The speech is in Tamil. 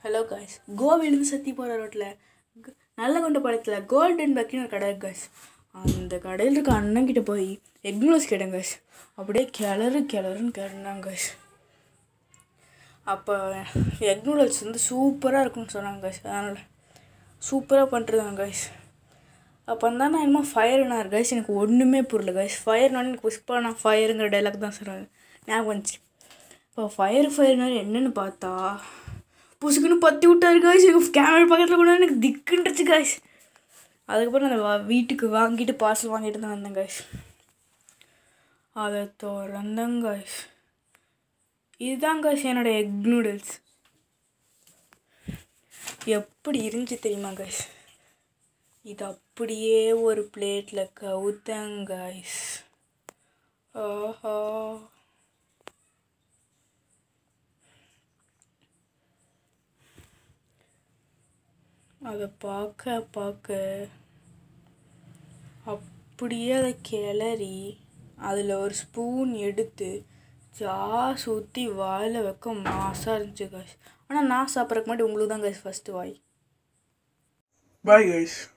ஹலோ காய்ஸ் கோவிலிருந்து சத்தி போகிற ரோட்டில் நல்லகொண்ட படத்தில் கோல்டன் பக்கின்னு ஒரு கடை காய்ஸ் அந்த கடையில் இருக்க அண்ணன்கிட்ட போய் எக் நூடுல்ஸ் கேட்டேன் காய்ஸ் அப்படியே கிளறு கிளறுன்னு கிளறினாங்க காய்ஸ் அப்போ எக் நூடுல்ஸ் வந்து சூப்பராக இருக்கும்னு சொன்னாங்க காய்ஸ் அதனால் சூப்பராக பண்ணுறதாங்க காய்ஸ் அப்போ தான் நான் என்னமோ ஃபயர்னார் கைஸ் எனக்கு ஒன்றுமே புரியல கைஸ் ஃபயர்னாலும் எனக்கு புஷ்பா நான் ஃபயருங்கிற டைலாக் தான் சொல்கிறாங்க ஞாபகம் வந்துச்சு இப்போ ஃபயர் ஃபயர்னாரு என்னன்னு பார்த்தா புசுக்குன்னு பற்றி விட்டாரு காய்ஸ் எனக்கு கேமரா பக்கத்தில் கூட எனக்கு திக்குன்றுச்சு காய்ஸ் அதுக்கப்புறம் அந்த வா- வீட்டுக்கு வாங்கிட்டு பார்சல் வாங்கிட்டு தான் வந்தேன் காய்ஸ் அதை திறந்தேன் காய்ஸ் இதுதான் காய்ஸ் என்னோட எக் நூடுல்ஸ் எப்படி இருந்துச்சு தெரியுமா காய்ஸ் இது அப்படியே ஒரு பிளேட்டில் கவுத்தேன் காய்ஸ் ஆஹா அதை பார்க்க பார்க்க அப்படியே அதை கிளறி அதில் ஒரு ஸ்பூன் எடுத்து ஜாஸ் ஊற்றி வாயில் வைக்க மாசாக இருந்துச்சு காய்ஸ் ஆனால் நான் சாப்பிட்றதுக்கு முன்னாடி உங்களுக்கு தான் காய்ஸ் ஃபஸ்ட்டு வாய் பாய் கைஸ்